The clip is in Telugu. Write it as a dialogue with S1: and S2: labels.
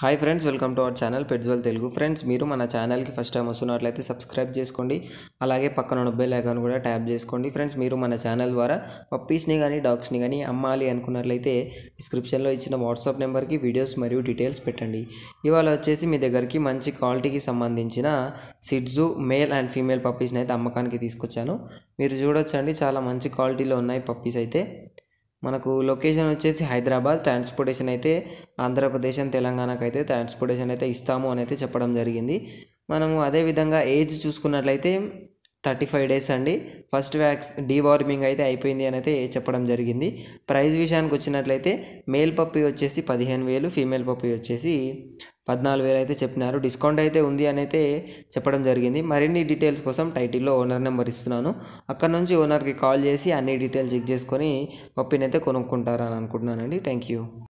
S1: hi friends welcome to our channel పెడ్జ్వల్ తెలుగు ఫ్రెండ్స్ మీరు మన ఛానల్కి ఫస్ట్ టైం వస్తున్నట్లయితే సబ్స్క్రైబ్ చేసుకోండి అలాగే పక్కన ఉన్న బెల్ ఐకాన్ కూడా ట్యాప్ చేసుకోండి ఫ్రెండ్స్ మీరు మన ఛానల్ ద్వారా పప్పీస్ని కానీ డాగ్స్ని కానీ అమ్మాలి అనుకున్నట్లయితే డిస్క్రిప్షన్లో ఇచ్చిన వాట్సాప్ నెంబర్కి వీడియోస్ మరియు డీటెయిల్స్ పెట్టండి ఇవాళ వచ్చేసి మీ దగ్గరికి మంచి క్వాలిటీకి సంబంధించిన సిడ్జు మేల్ అండ్ ఫీమేల్ పప్పీస్ని అయితే అమ్మకానికి తీసుకొచ్చాను మీరు చూడొచ్చండి చాలా మంచి క్వాలిటీలో ఉన్నాయి పప్పీస్ అయితే మనకు లొకేషన్ వచ్చేసి హైదరాబాద్ ట్రాన్స్పోర్టేషన్ అయితే ఆంధ్రప్రదేశ్ అండ్ తెలంగాణకు అయితే ట్రాన్స్పోర్టేషన్ అయితే ఇస్తాము అని అయితే చెప్పడం జరిగింది మనము అదేవిధంగా ఏజ్ చూసుకున్నట్లయితే థర్టీ ఫైవ్ డేస్ అండి ఫస్ట్ వ్యాక్స్ డీవార్మింగ్ అయితే అయిపోయింది అని అయితే చెప్పడం జరిగింది ప్రైస్ విషయానికి వచ్చినట్లయితే మేల్ పప్పి వచ్చేసి పదిహేను వేలు ఫీమేల్ పప్పి వచ్చేసి పద్నాలుగు వేలు అయితే చెప్పినారు డిస్కౌంట్ అయితే ఉంది అని అయితే చెప్పడం జరిగింది మరిన్ని డీటెయిల్స్ కోసం టైటిల్లో ఓనర్ నెంబర్ ఇస్తున్నాను అక్కడ నుంచి ఓనర్కి కాల్ చేసి అన్ని డీటెయిల్స్ చెక్ చేసుకొని పప్పిని అయితే కొనుక్కుంటారని అనుకుంటున్నానండి థ్యాంక్ యూ